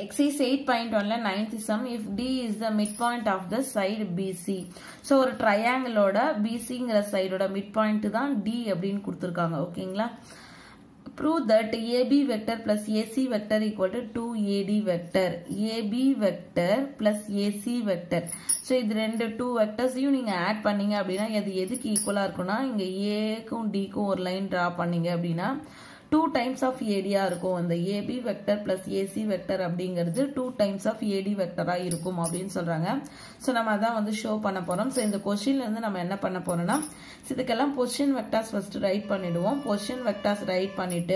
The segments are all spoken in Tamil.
Exercise 8.1ல ninth sum if D is the midpoint of the side BC so ஒரு ட்ரையாங்கிளோட பிசிங்கிற சைடோட மிட்பாயிண்ட் தான் டி அப்படின்னு கொடுத்துருக்காங்க ஓகேங்களா prove that AB vector plus AC vector equal to 2AD vector AB vector plus AC vector so இது ரெண்டு டூ வெக்டர்ஸையும் நீங்கள் ஆட் பண்ணீங்க அப்படின்னா அது எதுக்கு ஈக்குவலாக இருக்கும்னா இங்கே ஏக்கும் டிக்கும் ஒரு லைன் ட்ரா பண்ணீங்க அப்படின்னா டூ டைம்ஸ் ஆஃப் ஏடியா இருக்கும் அந்த AB vector plus AC vector அப்படிங்கிறது டூ டைம்ஸ் ஆஃப் ஏடி வெக்டரா இருக்கும் அப்படின்னு சொல்றாங்க ஸோ நம்ம அதான் வந்து ஷோ பண்ண போறோம் ஸோ இந்த கொஸ்டின்ல இருந்து நம்ம என்ன பண்ண போறோம்னா இதுக்கெல்லாம் பொசிஷன் வெக்டார்ஸ் ஃபர்ஸ்ட் ரைட் பண்ணிடுவோம் பொசிஷன் வெக்டார்ஸ் ரைட் பண்ணிட்டு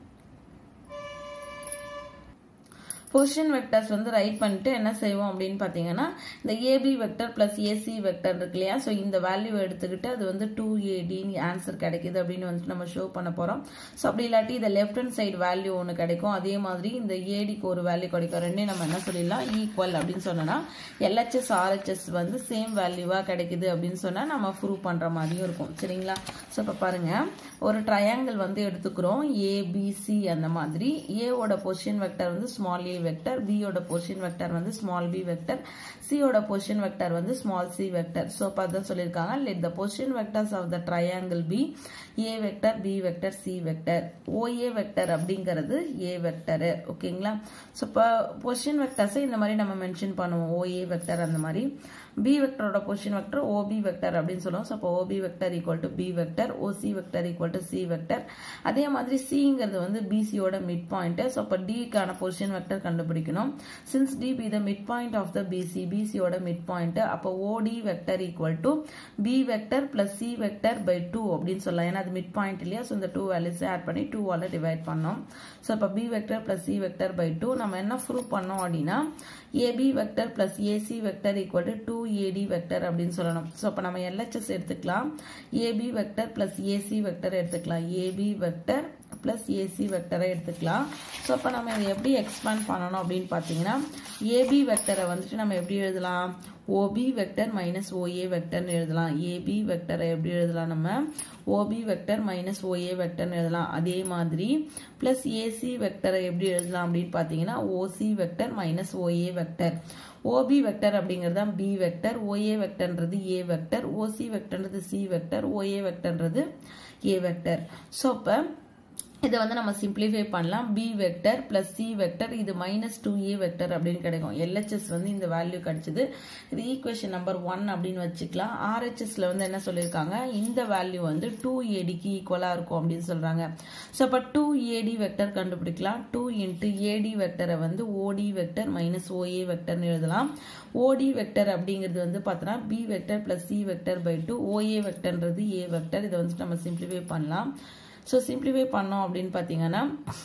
பொசிஷன் வெக்டர்ஸ் வந்து ரைட் பண்ணிட்டு என்ன செய்வோம் அப்படின்னு பார்த்தீங்கன்னா இந்த AB vector plus AC vector இருக்கு இல்லையா ஸோ இந்த வேல்யூ எடுத்துக்கிட்டு அது வந்து டூ ஏடின்னு ஆன்சர் கிடைக்குது அப்படின்னு வந்துட்டு நம்ம ஷோ பண்ண போகிறோம் ஸோ அப்படி இல்லாட்டி இந்த லெஃப்ட் ஹேண்ட் சைடு வேல்யூ ஒன்று கிடைக்கும் அதே மாதிரி இந்த ஏடிக்கு ஒரு வேல்யூ கிடைக்கும் ரெண்டையும் நம்ம என்ன சொல்லிடலாம் ஈக்குவல் அப்படின்னு சொன்னோன்னா எல்ஹெச்எஸ் ஆர்ஹெச்எஸ் வந்து சேம் வேல்யூவாக கிடைக்குது அப்படின்னு சொன்னால் நம்ம ப்ரூவ் பண்ணுற மாதிரியும் இருக்கும் சரிங்களா ஸோ இப்போ பாருங்க ஒரு ட்ரையாங்கிள் வந்து எடுத்துக்கிறோம் ஏபிசி அந்த மாதிரி ஏவோட பொசிஷன் வெக்டர் வந்து ஸ்மால் ஏ வெக்டர் பியோட பொசிஷன் வெக்டர் வந்து ஸ்மால் பி வெக்டர் சியோட பொசிஷன் வெக்டர் வந்து ஸ்மால் சி வெக்டர் ஸோ இப்போ அதான் சொல்லியிருக்காங்க let the position vectors of the triangle be A vector B vector C vector OA vector அப்படிங்கிறது ஏ வெக்டரு ஓகேங்களா ஸோ இப்போ பொசிஷன் வெக்டர்ஸை இந்த மாதிரி நம்ம மென்ஷன் பண்ணுவோம் ஓஏ வெக்டர் அந்த மாதிரி பி வெக்டரோட பொசிஷன் வெக்டர் ஓபி வெக்டர் அப்படின்னு சொல்லுவோம் ஸோ அப்போ OB vector equal to B vector OC vector equal to C vector அதே மாதிரி சிங்கிறது வந்து பிசியோட மிட் பாயிண்ட் ஸோ அப்போ டிக்கான பொசிஷன் வெக்டர் கண்டுபிடிக்கணும் since D be the mid point of the BC பிசியோட மிட் பாயிண்ட் அப்போ OD vector equal to B vector plus C vector by two அப்படின்னு சொல்லலாம் ஏன்னா அது மிட் பாயிண்ட் இல்லையா ஸோ இந்த டூ வேல்யூஸ் ஆட் பண்ணி டூவால் டிவைட் பண்ணோம் ஸோ இப்போ B vector plus C vector by two நம்ம என்ன ப்ரூவ் பண்ணோம் அப்படின்னா AB vector plus AC vector equal to two AD vector அப்படின்னு சொல்லணும் ஸோ அப்போ நம்ம எல்ஹெச்எஸ் எடுத்துக்கலாம் AB vector plus AC vector எடுத்துக்கலாம் ஏபி வெக்டர் பிளஸ் ஏசி வெக்டரை எடுத்துக்கலாம் ஸோ அப்போ நம்ம இதை எப்படி எக்ஸ்பேண்ட் பண்ணணும் அப்படின்னு பார்த்தீங்கன்னா ஏபி வெக்டரை வந்துட்டு நம்ம எப்படி எழுதலாம் ஓபி வெக்டர் மைனஸ் ஓஏ வெக்டர்னு எழுதலாம் ஏபி வெக்டரை எப்படி எழுதலாம் நம்ம ஓபி வெக்டர் மைனஸ் ஓஏ வெக்டர்னு எழுதலாம் அதே மாதிரி பிளஸ் ஏசி வெக்டரை எப்படி எழுதலாம் அப்படின்னு பார்த்தீங்கன்னா OC vector minus OA vector OB vector அப்படிங்கிறது தான் பி வெக்டர் ஓஏ வெக்டர்ன்றது ஏ வெக்டர் ஓசி வெக்டர்ன்றது சி வெக்டர் ஓஏ வெக்டர்ன்றது ஏ வெக்டர் ஸோ இப்போ இதை வந்து நம்ம சிம்பிளிஃபை பண்ணலாம் B vector plus C vector இது மைனஸ் டூ ஏ வெக்டர் அப்படின்னு கிடைக்கும் எல்ஹெச்எஸ் வந்து இந்த வேல்யூ கிடைச்சது இது ஈக்குவேஷன் நம்பர் ஒன் அப்படின்னு வச்சுக்கலாம் ஆர்ஹெச்எஸ்ல வந்து என்ன சொல்லியிருக்காங்க இந்த வேல்யூ வந்து டூ ஏடிக்கு ஈக்குவலாக இருக்கும் அப்படின்னு சொல்றாங்க ஸோ அப்போ டூ ஏடி வெக்டர் கண்டுபிடிக்கலாம் டூ இன்ட்டு ஏடி வெக்டரை வந்து ஓடி வெக்டர் மைனஸ் ஓஏ வெக்டர்னு எழுதலாம் ஓடி வெக்டர் அப்படிங்கிறது வந்து பார்த்தோன்னா B vector plus C vector by two OA வெக்டர்ன்றது ஏ வெக்டர் இதை வந்து நம்ம சிம்பிளிஃபை பண்ணலாம் ஸோ சிம்பிளிஃபை பண்ணோம் அப்படின்னு பார்த்தீங்கன்னா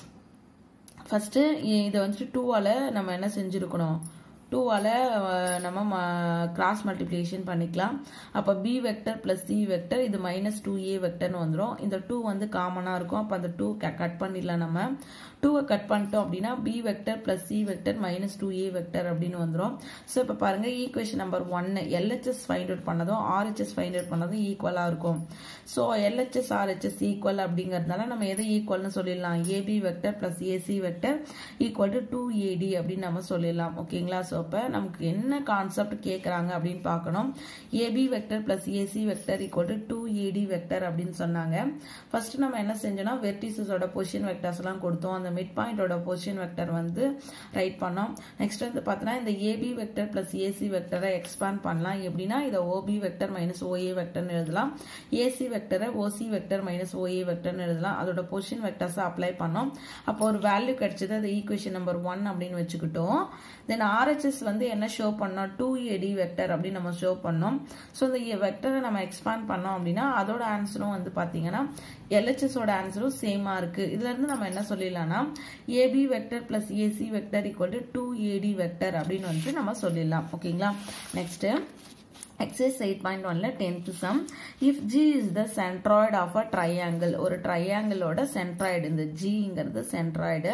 ஃபஸ்ட்டு இதை வந்துட்டு டூவால் நம்ம என்ன செஞ்சுருக்கணும் டூவால் நம்ம கிராஸ் மல்டிப்ளிகேஷன் பண்ணிக்கலாம் அப்போ B vector plus C vector இது மைனஸ் டூ ஏ வெக்டர்னு வந்துடும் இந்த டூ வந்து காமனாக இருக்கும் அப்போ அந்த டூ கட் பண்ணிடலாம் நம்ம டூவை கட் பண்ணிட்டோம் அப்படின்னா B vector plus C vector minus two A vector அப்படின்னு வந்துடும் ஸோ இப்போ பாருங்க ஈக்குவேஷன் நம்பர் ஒன்னு எல்ஹெச்எஸ் ஃபைண்ட் அவுட் பண்ணதும் ஆர்ஹெச்எஸ் ஃபைண்ட் அவுட் பண்ணதும் ஈக்குவலாக இருக்கும் ஸோ எல்ஹெச்எஸ் ஆர்ஹெச்எஸ் ஈக்குவல் அப்படிங்கிறதுனால நம்ம எதை ஈக்குவல்னு சொல்லிடலாம் AB vector plus AC vector equal to two AD அப்படின்னு நம்ம சொல்லிடலாம் ஓகேங்களா ஸோ இப்போ நமக்கு என்ன கான்செப்ட் கேட்குறாங்க அப்படின்னு பார்க்கணும் AB vector plus AC vector equal to two AD vector அப்படின்னு சொன்னாங்க ஃபர்ஸ்ட் நம்ம என்ன செஞ்சோம்னா வெர்டிசஸோட பொசிஷன் வெக்டர்ஸ் எல்லாம் கொடுத்தோம் அந்த மிட் பாயிண்டோட பொசிஷன் வெக்டர் வந்து ரைட் பண்ணோம் நெக்ஸ்ட் வந்து பார்த்தோன்னா இந்த ஏபி வெக்டர் பிளஸ் ஏசி வெக்டரை எக்ஸ்பேண்ட் பண்ணலாம் எப்படின்னா இதை ஓபி வெக்டர் மைனஸ் ஓஏ வெக்டர்னு எழுதலாம் ஏசி வெக்டரை ஓசி வெக்டர் மைனஸ் ஓஏ வெக்டர்னு எழுதலாம் அதோட பொசிஷன் வெக்டர்ஸை அப்ளை பண்ணோம் அப்போ ஒரு வேல்யூ கிடைச்சது அது ஈக்குவேஷன் நம்பர் ஒன் அப்படின்னு வச்சுக்கிட்டோம் தென் ஆர்ஹெச்எஸ் வந்து என்ன ஷோ பண்ணோம் டூ ஏடி வெக்டர் அப்படின்னு நம்ம ஷோ பண்ணோம் ஸோ இந்த வெக்டரை நம்ம எக்ஸ்பேண்ட் பண்ணோம் அப்படின்னா அதோட ஆன்சரும் வந்து பார்த்தீங்கன்னா எல்ஹெச்எஸோட ஆன்சரும் சேமாக இருக்கு இதுல இருந்து நம்ம என்ன சொல்லிடலாம்னா AB vector plus AC vector equal to two AD vector அப்படின்னு வந்துட்டு நம்ம சொல்லிடலாம் ஓகேங்களா நெக்ஸ்ட் எக்ஸசைஸ் எயிட் பாயிண்ட் ஒன்ல tenth sum if G is the centroid of a triangle ஒரு ட்ரையாங்கிளோட சென்ட்ராய்டு இந்த ஜிங்கிறது centroid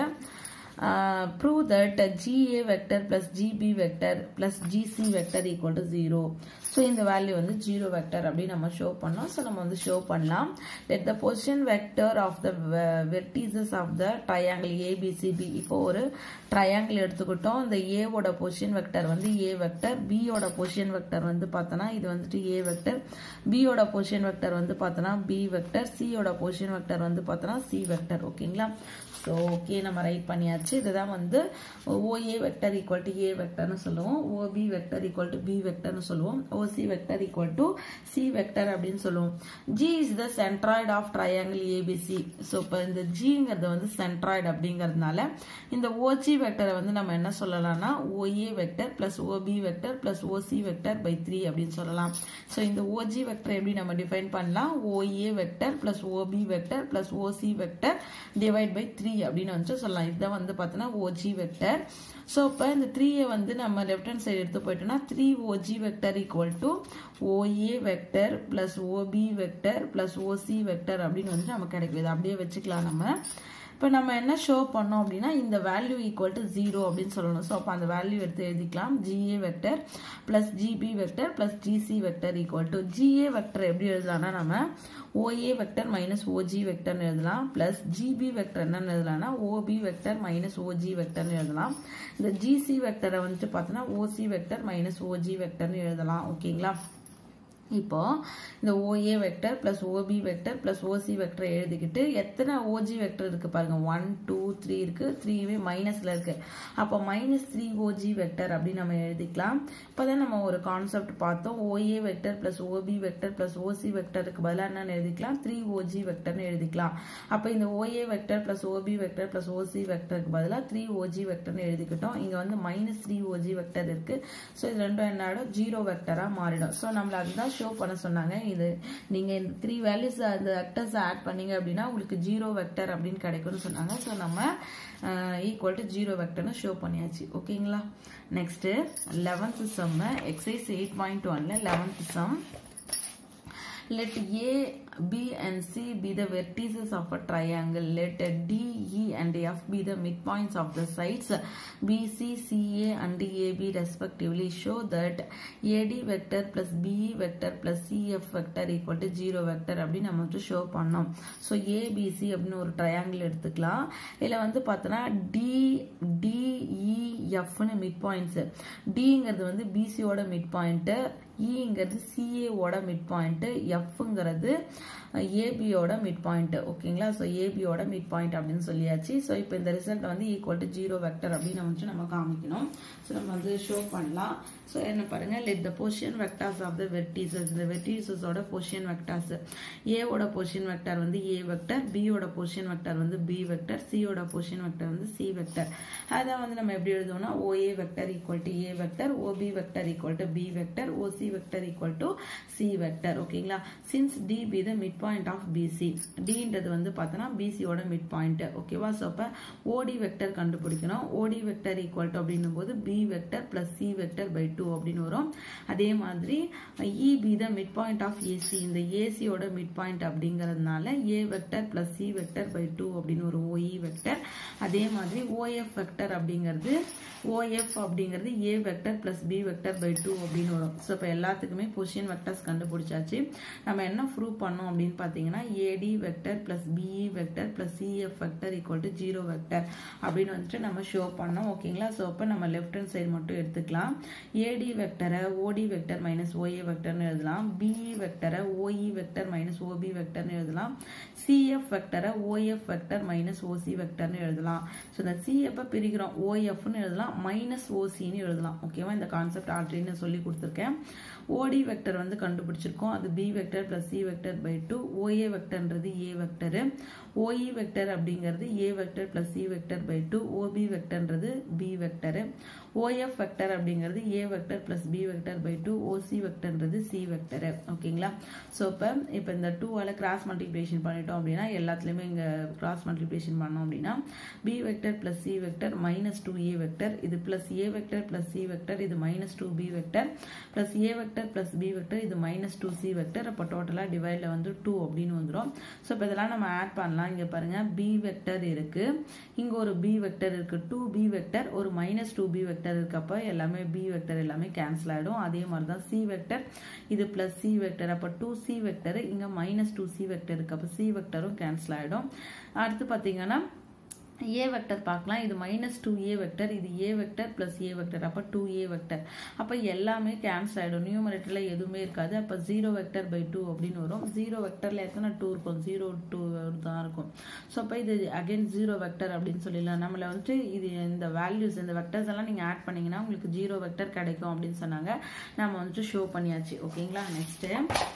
prove that GA vector plus GB vector plus GC vector equal to zero so இந்த வேல்யூ வந்து ஜீரோ வெக்டர் அப்படின்னு நம்ம ஷோ பண்ணோம் ஸோ நம்ம வந்து ஷோ பண்ணலாம் let the position vector of the vertices of the triangle ABC be இப்போ ஒரு ட்ரையாங்கிள் எடுத்துக்கிட்டோம் இந்த ஏவோட பொசிஷன் வெக்டர் வந்து ஏ வெக்டர் பியோட பொசிஷன் வெக்டர் வந்து பார்த்தோன்னா இது வந்துட்டு ஏ வெக்டர் பியோட பொசிஷன் வெக்டர் வந்து பார்த்தோன்னா பி வெக்டர் சியோட பொசிஷன் வெக்டர் வந்து பார்த்தோன்னா சி வெக்டர் ஓகேங்களா ஸோ ஓகே நம்ம ரைட் பண்ணியாச்சு இதுதான் வந்து OA vector equal to A வெக்டர்னு சொல்லுவோம் OB vector equal to B வெக்டர்னு சொல்லுவோம் OC vector equal to C vector அப்படின்னு சொல்லுவோம் G is the centroid of triangle ABC so இப்போ இந்த ஜிங்கிறது வந்து சென்ட்ராய்டு அப்படிங்கிறதுனால இந்த ஓஜி வெக்டரை வந்து நம்ம என்ன சொல்லலாம்னா OA vector plus OB vector plus OC vector by three அப்படின்னு சொல்லலாம் ஸோ இந்த ஓஜி வெக்டர் எப்படி நம்ம டிஃபைன் பண்ணலாம் OA vector plus OB vector plus OC vector divide by three அப்படின்னு வந்து சொல்லலாம் இதுதான் வந்து பார்த்தோன்னா ஓஜி வெக்டர் ஸோ இப்போ இந்த த்ரீயை வந்து நம்ம லெஃப்ட் ஹேண்ட் சைடு எடுத்து போயிட்டோம்னா three OG vector equal to OA vector plus OB vector plus OC vector அப்படின்னு வந்து நமக்கு கிடைக்குது அப்படியே வச்சுக்கலாம் நம்ம இப்போ நம்ம என்ன ஷோ பண்ணோம் அப்படின்னா இந்த வேல்யூ ஈக்குவல் டு ஜீரோ அப்படின்னு சொல்லணும் ஸோ அப்போ அந்த வேல்யூ எடுத்து எழுதிக்கலாம் GA vector plus GB vector plus GC vector equal to GA vector எப்படி எழுதலாம்னா நம்ம ஓஏ வெக்டர் மைனஸ் ஓஜி வெக்டர்னு எழுதலாம் பிளஸ் ஜிபி வெக்டர் என்னன்னு எழுதலாம்னா ஓபி வெக்டர் மைனஸ் ஓஜி வெக்டர்னு எழுதலாம் இந்த ஜிசி வெக்டரை வந்துட்டு பார்த்தோன்னா ஓசி வெக்டர் மைனஸ் ஓஜி வெக்டர்னு எழுதலாம் ஓகேங்களா இப்போ இந்த OA vector plus OB vector plus OC vector எழுதிக்கிட்டு எத்தனை ஓஜி வெக்டர் இருக்கு பாருங்க ஒன் டூ த்ரீ இருக்கு த்ரீவே மைனஸ்ல இருக்கு அப்போ மைனஸ் த்ரீ ஓஜி வெக்டர் அப்படின்னு நம்ம எழுதிக்கலாம் இப்போதான் நம்ம ஒரு கான்செப்ட் பார்த்தோம் OA vector plus OB vector plus OC வெக்டருக்கு பதிலாக என்னன்னு எழுதிக்கலாம் த்ரீ ஓஜி வெக்டர்னு எழுதிக்கலாம் அப்போ இந்த OA vector plus OB vector plus OC வெக்டருக்கு பதிலாக த்ரீ ஓஜி வெக்டர்னு எழுதிக்கிட்டோம் இங்கே வந்து மைனஸ் த்ரீ ஓஜி வெக்டர் இருக்கு ஸோ இது ரெண்டும் என்ன ஆகிடும் ஜீரோ வெக்டராக மாறிடும் ஸோ நம்மள அதுதான் ஷோ பண்ண சொன்னாங்க இது நீங்க இந்த த்ரீ வேல்யூஸ் அந்த வெக்டர்ஸ் ஆட் பண்ணீங்க அப்படின்னா உங்களுக்கு ஜீரோ வெக்டர் அப்படின்னு கிடைக்கும்னு சொன்னாங்க ஸோ நம்ம ஈக்குவல் டு ஜீரோ வெக்டர்னு ஷோ பண்ணியாச்சு ஓகேங்களா next eleventh sum exercise eight point ஒன்ல eleventh sum let A, B and C be the vertices of a triangle. Let D, E and F be the midpoints of the sides BC, CA and AB respectively. Show that AD vector plus BE vector plus CF vector equal to 0 vector அப்படின்னு நம்ம வந்து ஷோ பண்ணோம் ஸோ ஏபிசி அப்படின்னு ஒரு ட்ரையாங்கிள் எடுத்துக்கலாம் இதில் வந்து பார்த்தோன்னா டி டிஇஎஃப்னு மிட் பாயிண்ட்ஸு டிங்கிறது வந்து பிசியோட மிட் பாயிண்ட்டு இங்கிறது சிஏவோட மிட் பாயிண்ட்டு எஃப்ங்கிறது ஏபியோட மிட் பாயிண்ட் ஓகேங்களா ஸோ ஏபியோட மிட் பாயிண்ட் அப்படின்னு சொல்லியாச்சு ஸோ இப்போ இந்த ரிசல்ட் வந்து ஈக்குவல் டு ஜீரோ வெக்டர் அப்படின்னு வந்து நம்ம காமிக்கணும் ஸோ நம்ம வந்து ஷோ பண்ணலாம் ஸோ என்ன பாருங்க let the position vectors of the vertices இந்த வெர்டிசஸோட பொசிஷன் வெக்டார்ஸ் ஏவோட பொசிஷன் வெக்டர் வந்து ஏ வெக்டர் பியோட பொசிஷன் வெக்டர் வந்து பி வெக்டர் சியோட பொசிஷன் வெக்டர் வந்து சி வெக்டர் அதான் வந்து நம்ம எப்படி எழுதுவோம்னா OA vector equal to A vector OB vector equal to B vector OC vector equal to C vector ஓகேங்களா since D be the mid point of BC டின்றது வந்து பார்த்தோன்னா பிசியோட மிட் பாயிண்ட் ஓகேவா ஸோ அப்போ ஓடி வெக்டர் கண்டுபிடிக்கணும் ஓடி வெக்டர் ஈக்குவல் டு அப்படின்னும் போது B vector plus C vector by two அப்படின்னு வரும் அதே மாதிரி E be the mid point of AC இந்த ஏசியோட மிட் பாயிண்ட் அப்படிங்கிறதுனால A vector plus C vector by two அப்படின்னு ஒரு ஓஇ வெக்டர் அதே மாதிரி ஓஎஃப் வெக்டர் அப்படிங்கிறது ஓஎஃப் அப்படிங்கிறது A vector plus B vector by two அப்படின்னு வரும் ஸோ இப்போ எல்லாத்துக்குமே பொசிஷன் வெக்டர்ஸ் கண்டுபிடிச்சாச்சு நம்ம என்ன ப்ரூவ் பண்ணோம் அப்படின்னு பார்த்தீங்கன்னா AD vector plus BE vector plus CF vector equal to zero vector அப்படின்னு வந்துட்டு நம்ம ஷோ பண்ணோம் ஓகேங்களா ஸோ அப்போ நம்ம லெஃப்ட் ஹேண்ட் சைடு மட்டும் எடுத்துக்கலாம் ஏடி வெக்டரை ஓடி வெக்டர் மைனஸ் ஓஏ வெக்டர்னு எழுதலாம் பிஇ வெக்டரை ஓஇ வெக்டர் மைனஸ் ஓபி வெக்டர்னு எழுதலாம் சிஎஃப் வெக்டரை ஓஎஃப் வெக்டர் மைனஸ் ஓசி வெக்டர்னு எழுதலாம் ஸோ இந்த சிஎஃப்பை பிரிக்கிறோம் ஓஎஃப்னு எழுதலாம் மைனஸ் ஓசின்னு எழுதலாம் ஓகேவா இந்த கான்செப்ட் ஆல்ரெடி நான் சொல்லி கொடுத்துருக்கேன் ஓடி வெக்டர் வந்து கண்டுபிடிச்சிருக்கோம் அது B vector plus C vector by two OA வெக்டர்ன்றது ஏ வெக்டரு ஓஇ வெக்டர் அப்படிங்கிறது A vector plus C vector by two OB வெக்டர்ன்றது பி வெக்டரு ஓஎஃப் வெக்டர் அப்படிங்கிறது A vector plus B vector by two OC வெக்டர்ன்றது சி வெக்டரு ஓகேங்களா ஸோ இப்போ இப்போ இந்த டூவால் கிராஸ் மல்டிப்ளிகேஷன் பண்ணிட்டோம் அப்படின்னா எல்லாத்துலேயுமே இங்கே கிராஸ் மல்டிப்ளிகேஷன் பண்ணோம் அப்படின்னா B vector plus C vector minus two A vector இது plus A vector plus C vector இது minus two B vector plus A vector plus B vector இது மைனஸ் டூ சி வெக்டர் அப்போ டோட்டலாக டிவைடில் வந்து டூ அப்படின்னு வந்துடும் ஸோ இப்போ இதெல்லாம் நம்ம ஆட் பண்ணலாம் இங்கே பாருங்க பி வெக்டர் இருக்கு இங்கே ஒரு பி வெக்டர் இருக்கு டூ பி வெக்டர் ஒரு மைனஸ் டூ பி வெக்டர் இருக்கப்போ எல்லாமே பி வெக்டர் எல்லாமே கேன்சல் ஆகிடும் அதே மாதிரி தான் சி வெக்டர் இது பிளஸ் சி வெக்டர் அப்போ டூ சி வெக்டர் இங்கே மைனஸ் டூ சி வெக்டர் இருக்கு அப்போ சி வெக்டரும் கேன்சல் ஆகிடும் அடுத்து பார்த்தீங்கன்னா ஏ வெக்டர் பார்க்கலாம் இது மைனஸ் டூ ஏ வெக்டர் இது A vector plus A vector அப்போ டூ ஏ வெக்டர் அப்போ எல்லாமே கேன்சல் ஆகிடும் நியூமரேட்டரில் எதுவுமே இருக்காது அப்போ ஜீரோ வெக்டர் பை டூ அப்படின்னு வரும் ஜீரோ வெக்டரில் எத்தனை டூ இருக்கும் ஜீரோ டூ தான் இருக்கும் ஸோ அப்போ இது அகைன் ஜீரோ வெக்டர் அப்படின்னு சொல்லிடலாம் நம்மளை வந்துட்டு இது இந்த வேல்யூஸ் இந்த வெக்டர்ஸ் எல்லாம் நீங்கள் ஆட் பண்ணீங்கன்னா உங்களுக்கு ஜீரோ வெக்டர் கிடைக்கும் அப்படின்னு சொன்னாங்க நம்ம வந்துட்டு ஷோ பண்ணியாச்சு ஓகேங்களா நெக்ஸ்ட்டு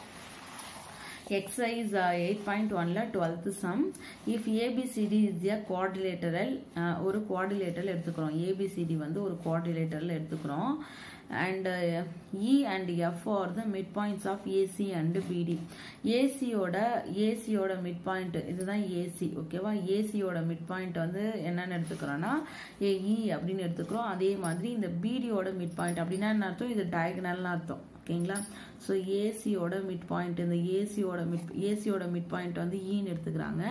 exercise uh, 8.1ல 12th sum if abcd is a quadrilateral uh, ஒரு quadrilateral எடுத்துக்கிறோம் abcd வந்து ஒரு quadrilateral எடுத்துக்கிறோம் and uh, e and f are the midpoints of ac and bd ac ஓட ac ஓட midpoint இதுதான் ac ஓகேவா ac ஓட midpoint வந்து என்னன்னு எடுத்துக்கிறோம்னா e அப்படின்னு எடுத்துக்கிறோம் அதே மாதிரி இந்த bd ஓட midpoint அப்படின்னா என்ன அர்த்தம் இது diagonalனு அர்த்தம் ஓகேங்களா ஸோ ஏசியோட மிட் பாயிண்ட் இந்த ஏசியோட மிட் ஏசியோட மிட் பாயிண்ட் வந்து ஈன்னு எடுத்துக்கிறாங்க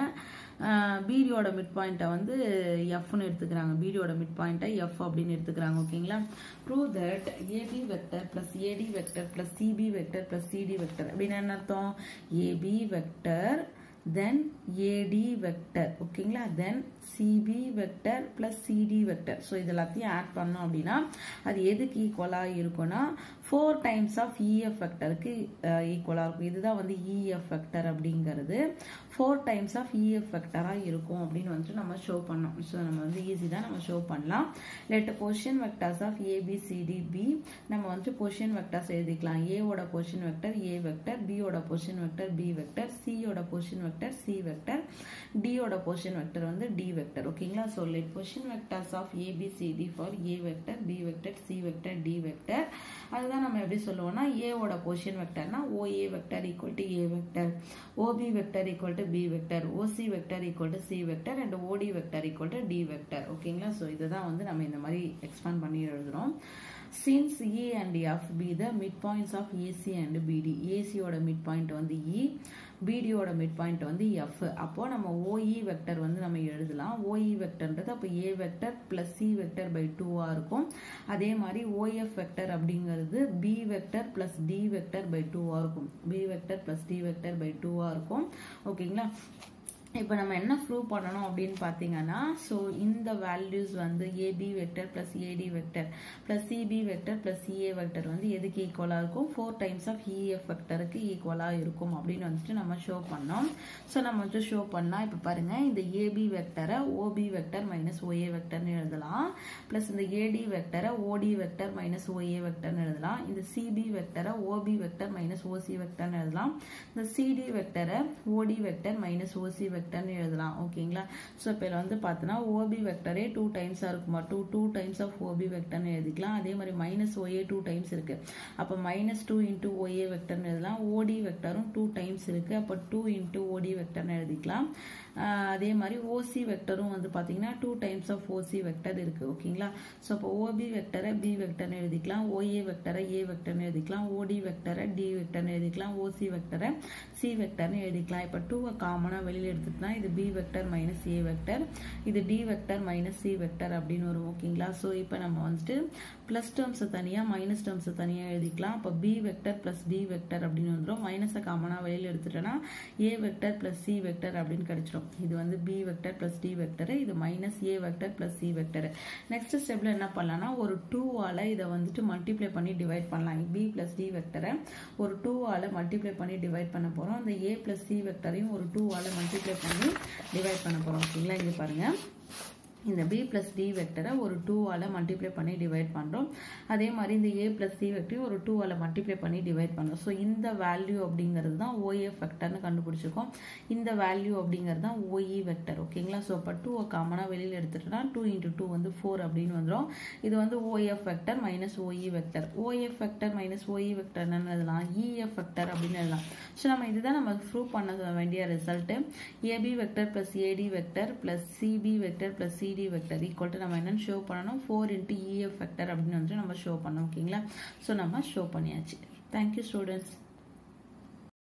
பிடியோட மிட் பாயிண்ட்டை வந்து எஃப்னு எடுத்துக்கிறாங்க பிடியோட மிட் பாயிண்ட்டை எஃப் அப்படின்னு எடுத்துக்கிறாங்க ஓகேங்களா prove that AB vector plus AD vector plus CB vector plus CD vector அப்படின்னு என்ன அர்த்தம் AB vector then AD vector ஓகேங்களா then CB vector plus CD vector so இது எல்லாத்தையும் ஆட் பண்ணோம் அப்படின்னா அது எதுக்கு ஈக்குவலாக இருக்கும்னா ஃபோர் டைம்ஸ் ஆஃப் இஎஃப் வெக்டருக்கு ஈக்குவலாக இருக்கும் இதுதான் வந்து இஎஃப் வெக்டர் அப்படிங்கிறது ஃபோர் டைம்ஸ் ஆஃப் இஎஃப் வெக்டராக இருக்கும் அப்படின்னு வந்துட்டு நம்ம ஷோ பண்ணோம் ஸோ நம்ம வந்து ஈஸி தான் நம்ம ஷோ பண்ணலாம் let position vectors of ABCD be நம்ம வந்துட்டு பொசிஷன் வெக்டர்ஸ் எழுதிக்கலாம் ஏவோட பொசிஷன் வெக்டர் ஏ வெக்டர் பியோட பொசிஷன் வெக்டர் பி வெக்டர் சியோட பொசிஷன் வெக்டர் சி வெக்டர் டியோட பொசிஷன் வெக்டர் வந்து டி வெக்டர் ஓகேங்களா so let position vectors of ABCD for A vector B vector C vector D vector அதுதான் நம்ம எப்படி சொல்லுவோம்னா ஏவோட பொசிஷன் வெக்டர்னா OA vector equal to A vector OB vector equal to B vector OC vector equal to C vector and OD vector equal to D vector ஓகேங்களா ஸோ இதுதான் வந்து நம்ம இந்த மாதிரி எக்ஸ்பேண்ட் பண்ணி எழுதுறோம் since E and F be the midpoints of AC and BD AC ஓட midpoint வந்து E BD ஓட midpoint வந்து F அப்போ நம்ம OE வெக்டர் வந்து நம்ம எழுதலாம் OE வெக்டர்ன்றது அப்போ A vector plus C vector by டூவா இருக்கும் அதே மாதிரி OF வெக்டர் அப்படிங்கிறது B vector plus D vector by டூவா இருக்கும் B vector plus D vector by டூவா இருக்கும் ஓகேங்களா இப்போ நம்ம என்ன ப்ரூவ் பண்ணணும் அப்படின்னு பார்த்தீங்கன்னா ஸோ இந்த வேல்யூஸ் வந்து AB vector plus AD vector plus CB vector plus CA vector வந்து எதுக்கு ஈக்குவலாக இருக்கும் ஃபோர் டைம்ஸ் ஆஃப் இஎஃப் வெக்டருக்கு ஈக்குவலாக இருக்கும் அப்படின்னு வந்துட்டு நம்ம ஷோ பண்ணோம் ஸோ நம்ம வந்து ஷோ பண்ணால் இப்போ பாருங்கள் இந்த ஏபி வெக்டரை ஓபி வெக்டர் மைனஸ் ஓஏ வெக்டர்னு எழுதலாம் ப்ளஸ் இந்த ஏடி வெக்டரை ஓடி வெக்டர் மைனஸ் ஓஏ வெக்டர்னு எழுதலாம் இந்த சிபி வெக்டரை ஓபி வெக்டர் மைனஸ் ஓசி வெக்டர்னு எழுதலாம் இந்த சிடி வெக்டரை ஓடி வெக்டர் மைனஸ் ஓசி வெக்டர்னு எழுதலாம் ஓகேங்களா ஸோ இப்போ இதில் வந்து பார்த்தோன்னா ஓபி வெக்டரே டூ டைம்ஸாக இருக்குமா two two times of OB வெக்டர்னு எழுதிக்கலாம் அதே மாதிரி மைனஸ் ஓஏ டூ டைம்ஸ் இருக்கு அப்போ மைனஸ் டூ இன்டூ ஓஏ வெக்டர்னு எழுதலாம் ஓடி வெக்டரும் டூ டைம்ஸ் இருக்கு அப்போ டூ இன்டூ ஓடி வெக்டர்னு எழுதிக்கலாம் அதே மாதிரி ஓசி வெக்டரும் வந்து பார்த்தீங்கன்னா two times of OC vector இருக்கு ஓகேங்களா ஸோ அப்போ ஓபி வெக்டரை பி வெக்டர்னு எழுதிக்கலாம் ஓஏ வெக்டரை ஏ வெக்டர்னு எழுதிக்கலாம் ஓடி வெக்டரை டி வெக்டர்னு எழுதிக்கலாம் ஓசி வெக்டரை சி வெக்டர்னு எழுதிக்கலாம் இப்போ டூவை காமனாக வெளியில் எடுத்துட்டுனா இது B vector minus A vector இது D vector minus C vector அப்படின்னு வரும் ஓகேங்களா ஸோ இப்போ நம்ம வந்துட்டு ப்ளஸ் டேர்ம்ஸை தனியாக மைனஸ் டேர்ம்ஸை தனியாக எழுதிக்கலாம் அப்போ B vector plus D vector அப்படின்னு வந்துடும் மைனஸை காமனாக வெளியில் எடுத்துட்டோன்னா A vector plus C vector அப்படின்னு கிடைச்சிடும் இது வந்து B vector plus D vector இது minus A vector plus C vector next ஸ்டெப்ல என்ன பண்ணலாம்னா ஒரு டூவால் இதை வந்துட்டு மல்டிப்ளை பண்ணி டிவைட் பண்ணலாம் பி ப்ளஸ் டி வெக்டரை ஒரு டூவால் மல்டிப்ளை பண்ணி டிவைட் பண்ண போகிறோம் அந்த ஏ ப்ளஸ் சி வெக்டரையும் ஒரு டூவால் மல்டிப்ளை பண்ணி டிவைட் பண்ண போகிறோம் ஓகேங்களா இங்கே பாருங்கள் இந்த பி பிளஸ் டி வெக்டரை ஒரு டூவால் மல்டிப்ளை பண்ணி டிவைட் பண்ணுறோம் அதே மாதிரி இந்த ஏ பிளஸ் சி வெக்டரையும் ஒரு டூவால் மல்டிப்ளை பண்ணி டிவைட் பண்ணுறோம் ஸோ இந்த வேல்யூ அப்படிங்கிறது தான் ஓஏஎஃப் வெக்டர்னு கண்டுபிடிச்சிருக்கோம் இந்த வேல்யூ அப்படிங்கிறது தான் ஓஇ வெக்டர் ஓகேங்களா ஸோ அப்போ டூவை காமனாக வெளியில் எடுத்துட்டோம்னா டூ இன்ட்டு டூ வந்து ஃபோர் அப்படின்னு வந்துடும் இது வந்து OF vector minus OE vector OF vector minus OE vector என்னன்னு எழுதலாம் இஎஃப் வெக்டர் அப்படின்னு எழுதலாம் ஸோ நம்ம இதுதான் நம்ம ப்ரூவ் பண்ண வேண்டிய result AB vector plus AD vector plus CB vector plus C CD vector equal to நம்ம என்னன்னு ஷோ பண்ணணும் ஃபோர் இன்ட்டு இஎஃப் வெக்டர் அப்படின்னு வந்துட்டு நம்ம ஷோ பண்ணோம் ஓகேங்களா ஸோ நம்ம ஷோ பண்ணியாச்சு தேங்க்யூ ஸ்டூடெண்ட்ஸ்